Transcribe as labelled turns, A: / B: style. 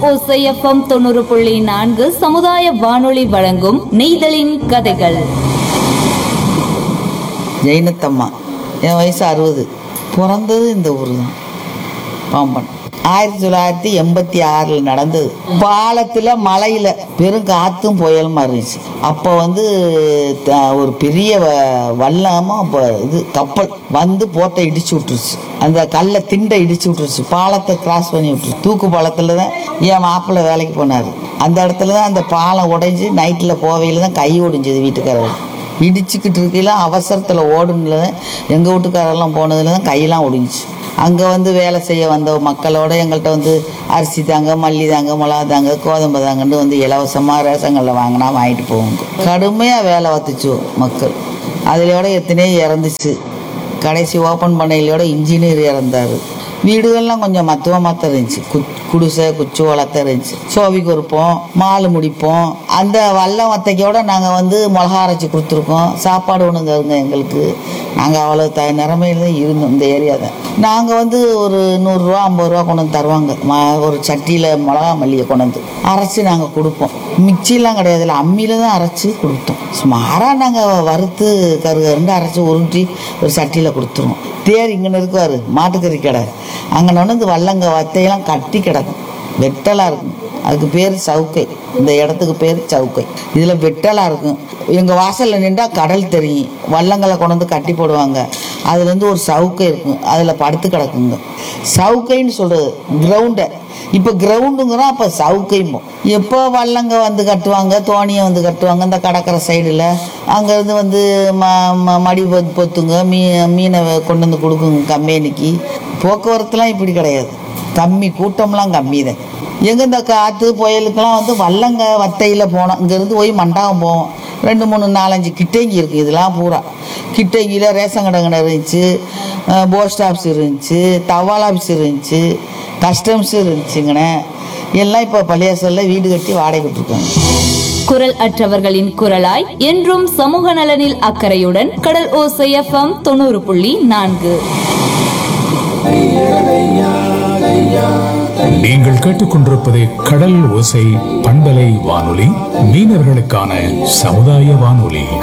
A: ஓசைஎஃப்எம் தொண்ணூறு புள்ளி நான்கு சமுதாய வானொலி வழங்கும் நெய்தலின் கதைகள்
B: ஜெயினத்தம்மா என் வயசு அறுபது பிறந்தது இந்த ஊர் தான் பாம்பன் ஆயிரத்தி தொள்ளாயிரத்தி எண்பத்தி ஆறில் நடந்தது பாலத்தில் மலையில் பெரும் காற்றும் புயலுமா இருந்துச்சு அப்போ வந்து த- ஒரு பெரிய வ- வல்லமா அப்போ இது கப்பல் வந்து போட்டை இடிச்சு விட்டுருச்சு அந்த கல்லை திண்டை இடிச்சு விட்டுருச்சு பாலத்தை கிராஸ் பண்ணி விட்டுருச்சு தூக்கு பாலத்தில் தான் என் மாப்பிள்ளை வேலைக்கு போனார் அந்த இடத்துல தான் அந்த பாலம் உடைஞ்சு நைட்டில் போவையில் தான் கை ஒடிஞ்சது வீட்டுக்காரர் இடிச்சுக்கிட்டு இருக்கையில அவசரத்தில் ஓடுனதுல எங்கள் வீட்டுக்காரெல்லாம் போனதுல தான் கையெல்லாம் ஒடிஞ்சுச்சு அங்கே வந்து வேலை செய்ய வந்த மக்களோட எங்கள்கிட்ட வந்து அரிசி தாங்க மல்லி தாங்க மிளகா தாங்க கோதம்பு தாங்கன்னு வந்து இலவசமாக ரேஷங்களில் வாங்கினா வாங்கிட்டு போவாங்க கடுமையாக வேலை பார்த்துச்சு மக்கள் அதிலோட எத்தனையோ இறந்துச்சு கடைசி ஓப்பன் பண்ணையிலோட இன்ஜினியர் இறந்தார் வீடுகள்லாம் கொஞ்சம் மத்துவமாக தான் இருந்துச்சு கு குடிசை குச்சி வளர்த்த இருந்துச்சு சோவி கொடுப்போம் மாலு முடிப்போம் அந்த வல்ல வத்தைக்கோட நாங்கள் வந்து மிளகா அரைச்சி கொடுத்துருக்கோம் சாப்பாடு ஒன்று தருங்க எங்களுக்கு நாங்கள் அவ்வளோ த நிறமையில தான் இருந்தோம் இந்த ஏரியா தான் நாங்கள் வந்து ஒரு நூறுரூவா ஐம்பது ரூபா கொண்டு வந்து தருவாங்க ம ஒரு சட்டியில் மிளகா மல்லியை கொண்டு வந்து அரைச்சி நாங்கள் கொடுப்போம் மிக்சிலாம் கிடையாது இல்லை அம்மியில் தான் அரைச்சி கொடுத்தோம் சுமாராக நாங்கள் வறுத்து கரு கருண்டு அரைச்சி உருட்டி ஒரு சட்டியில் கொடுத்துருவோம் தேர் இங்கே இருக்குவார் மாட்டுக்கறி கடை அங்கே வந்து வல்லங்க வத்தையெல்லாம் கட்டி கிடக்கும் வெட்டலாக இருக்கும் அதுக்கு பேர் சவுக்கை இந்த இடத்துக்கு பேர் சவுக்கை இதில் வெட்டலாக இருக்கும் எங்கள் வாசலில் நின்றா கடல் தெரியும் வல்லங்களை கொண்டு வந்து கட்டி போடுவாங்க அதுலேருந்து ஒரு சவுக்கை இருக்கும் அதில் படுத்து கிடக்குங்க சவுக்கைன்னு சொல்கிறது கிரவுண்டை இப்போ கிரவுண்டுங்கிறோம் அப்போ சவுக்கைம்போம் எப்போ வல்லங்க வந்து கட்டுவாங்க தோணியை வந்து கட்டுவாங்க இந்த கடற்கரை சைடில் அங்கேருந்து வந்து ம ம- மடி பொ- பொத்துங்க மீ மீனை கொண்டு வந்து கொடுக்குங்க கம்பெனிக்கு போக்குவரத்துலாம் இப்படி கிடையாது கம்மி கூட்டம்லாம் கம்மி தான் எங்கே இந்த காற்று புயலுக்கெல்லாம் வந்து வல்லங்க வத்தையில் போனோம் இங்கேருந்து போய் மண்டபம் போவோம் ரெண்டு மூணு நாலஞ்சு கிட்டங்கி இருக்குது இதெல்லாம் பூரா கிட்டங்கியில் ரேஷன் கடை கடை இருந்துச்சு போஸ்ட் ஆஃபீஸ் இருந்துச்சு தபால் ஆஃபீஸ் இருந்துச்சு கஸ்டம்ஸ் இருந்துச்சுங்கண்ணே எல்லாம் இப்போ பள்ளியாசலில் வீடு கட்டி வாடகை விட்டுருக்காங்க
A: குரல் அற்றவர்களின் குரலாய் என்றும் சமூக நலனில் அக்கறையுடன் கடல் ஓசை எஃப்எம் தொண்ணூறு புள்ளி நான்கு
C: நீங்கள் கேட்டுக்கொண்டிருப்பது கடல் ஓசை பண்பலை வானொலி மீனவர்களுக்கான சமுதாய வானொலி